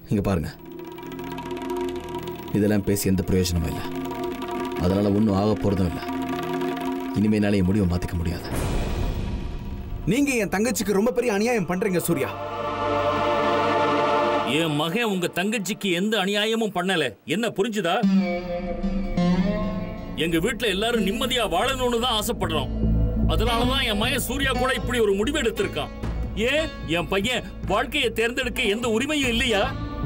இங்க பாருங்க இதெல்லாம் பேசி எந்த பிரயோஜனமும் இல்லை அதனால ஒன்றும் ஆக போறதும் இல்லை இனிமே என்னால என் முடிவை மாத்திக்க முடியாது நீங்க என் தங்கச்சிக்கு ரொம்ப பெரிய அநியாயம் பண்றீங்க சூர்யா என் மகன் உங்க தங்கச்சிக்கு எந்த அநியாயமும் பண்ணல என்ன புரிஞ்சுதா எங்க வீட்ல எல்லாரும் நிம்மதியா வாழணும்னு தான் ஆசைப்படுறோம் அதனாலதான் என் மகன் சூர்யா கூட இப்படி ஒரு முடிவு எடுத்திருக்கான் ஏன் என் பையன் வாழ்க்கையை தேர்ந்தெடுக்க எந்த உரிமையும் இல்லையா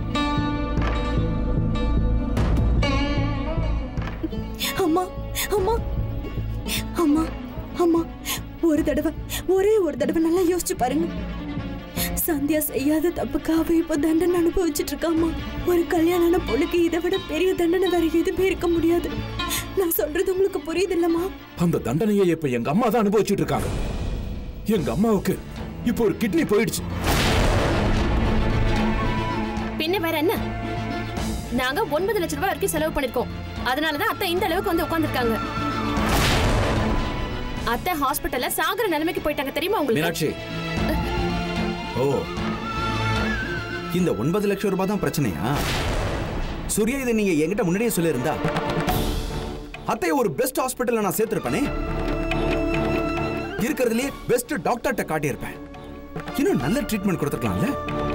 அம்மா அம்மா அம்மா அம்மா ஒரு தடவை ஒரே ஒரு தடவை நல்லா யோசிச்சு பாருங்க சந்தியா செய்யாத தப்புக்கு அவ இப்போ தண்டனை அனுபவிச்சுட்டு இருக்காமா ஒரு கல்யாணான பொண்ணுக்கு இதை விட பெரிய தண்டனை வேற எதுவுமே இருக்க முடியாது நான் சொல்றது உங்களுக்கு புரியுது இல்லம்மா அந்த தண்டனையை இப்ப எங்க அம்மா தான் அனுபவிச்சுட்டு இருக்காங்க எங்க அம்மாவுக்கு இப்போ ஒரு கிட்னி போயிடுச்சு பின்ன வேற என்ன நாங்க ஒன்பது லட்ச ரூபாய் வரைக்கும் செலவு பண்ணிருக்கோம் அதனாலதான் அத்தை இந்த அளவுக்கு வந்து உட்கார்ந்திருக்காங்க அத்தை ஹாஸ்பிட்டல்ல சாகுற நிலைமைக்கு போயிட்டாங்க தெரியுமா உங்களுக்கு மீனாட்சி ஓ இந்த ஒன்பது லட்சம் ரூபாய் தான் பிரச்சனையா சூர்யா இதை நீங்க என்கிட்ட முன்னாடியே சொல்லியிருந்தா அத்தைய ஒரு பெஸ்ட் ஹாஸ்பிட்டல்ல நான் சேர்த்திருப்பேனே இருக்கிறதுலயே பெஸ்ட் டாக்டர்கிட்ட காட்டியிருப்பேன் இன்னும் நல்ல ட்ரீட்மெண்ட் கொடுத்துருக்கலாம்ல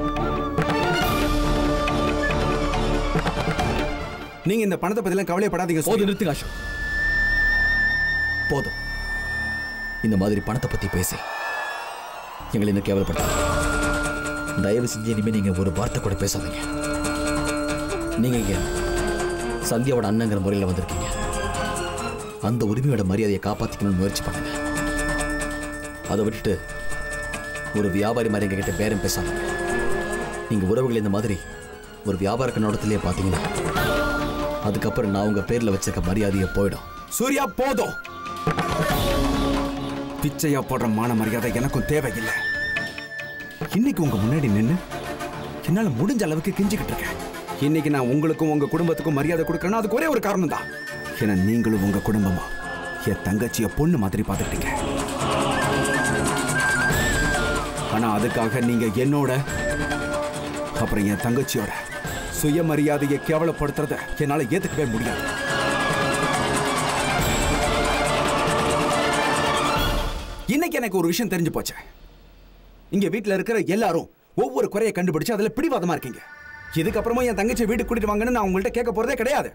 நீங்க இந்த பணத்தை பத்திலாம் கவலைப்படாதீங்க போதும் சூர்யா. நிறுத்துங்க அசோக் போதும் இந்த மாதிரி பணத்தை பத்தி பேசி எங்களை இன்னும் கேவலப்படுத்த தயவு செஞ்சு இனிமே நீங்க ஒரு வார்த்தை கூட பேசாதீங்க நீங்க இங்க சந்தியாவோட அண்ணங்கிற முறையில் வந்திருக்கீங்க அந்த உரிமையோட மரியாதையை காப்பாத்திக்கணும்னு முயற்சி பண்ணுங்க அதை விட்டுட்டு ஒரு வியாபாரி மாதிரி எங்ககிட்ட பேரம் பேசாதீங்க நீங்க உறவுகள் இந்த மாதிரி ஒரு வியாபார கண்ணோட்டத்திலேயே பார்த்தீங்கன்னா அதுக்கப்புறம் நான் உங்க பேர்ல வச்சிருக்க மரியாதையை போயிடும் சூர்யா போதும் பிச்சையா போடுற மான மரியாதை எனக்கும் தேவையில்லை இன்னைக்கு உங்க முன்னாடி நின்னு என்னால முடிஞ்ச அளவுக்கு கிஞ்சிக்கிட்டு இருக்கேன் இன்னைக்கு நான் உங்களுக்கும் உங்க குடும்பத்துக்கும் மரியாதை கொடுக்கறேன்னா அதுக்கு ஒரே ஒரு காரணம் தான் ஏன்னா நீங்களும் உங்க குடும்பமும் என் தங்கச்சிய பொண்ணு மாதிரி பார்த்துக்கிட்டீங்க ஆனா அதுக்காக நீங்க என்னோட அப்புறம் என் தங்கச்சியோட சுயமரியாதையை கேவலப்படுத்துறத என்னால ஏத்துக்கவே முடியாது இன்னைக்கு எனக்கு ஒரு விஷயம் தெரிஞ்சு போச்சு இங்க வீட்ல இருக்கிற எல்லாரும் ஒவ்வொரு குறையை கண்டுபிடிச்சு அதுல பிடிவாதமா இருக்கீங்க இதுக்கப்புறமா என் தங்கச்சி வீட்டுக்கு கூட்டிட்டு வாங்கன்னு நான் உங்கள்ட்ட கேட்க போறதே கிடையாது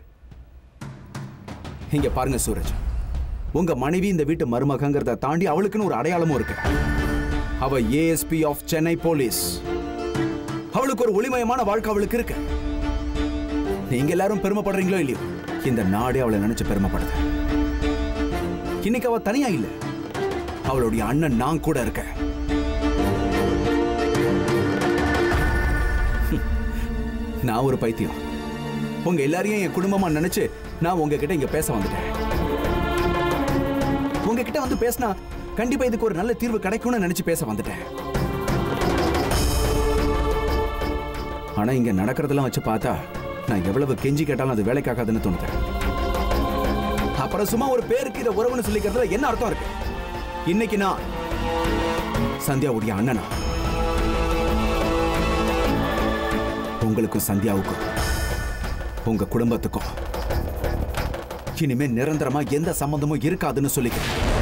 இங்க பாருங்க சூரஜ் உங்க மனைவி இந்த வீட்டு மருமகங்கிறத தாண்டி அவளுக்குன்னு ஒரு அடையாளமும் இருக்கு அவ ஏஎஸ்பி ஆஃப் சென்னை போலீஸ் அவளுக்கு ஒரு ஒளிமயமான வாழ்க்கை அவளுக்கு இருக்கு நீங்க எல்லாரும் பெருமைப்படுறீங்களோ இல்லையோ இந்த நாடே அவளை நினைச்சு பெருமைப்படுது இன்னைக்கு அவ தனியா இல்ல அவளுடைய அண்ணன் நான் கூட இருக்கேன் ஹம். நான் ஒரு பைத்தியம் உங்க எல்லாரையும் என் குடும்பமா நினைச்சு நான் உங்ககிட்ட இங்க பேச வந்துட்டேன் உங்ககிட்ட வந்து பேசினா கண்டிப்பா இதுக்கு ஒரு நல்ல தீர்வு கிடைக்கும்னு நினைச்சு பேச வந்துட்டேன் ஆனா இங்க நடக்கிறதெல்லாம் வச்சு பார்த்தா நான் எவ்வளவு கெஞ்சி கேட்டாலும் அது வேலைக்காகாதுன்னு தோணுது அப்புறம் சும்மா ஒரு பேருக்கு இதை உறவுன்னு சொல்லிக்கிறதுல என்ன அர்த்தம் இருக்கு இன்னைக்கு நான் சந்தியாவுடைய அண்ணனா உங்களுக்கும் சந்தியாவுக்கும் உங்க குடும்பத்துக்கும் இனிமே நிரந்தரமா எந்த சம்பந்தமும் இருக்காதுன்னு சொல்லிக்கிறேன்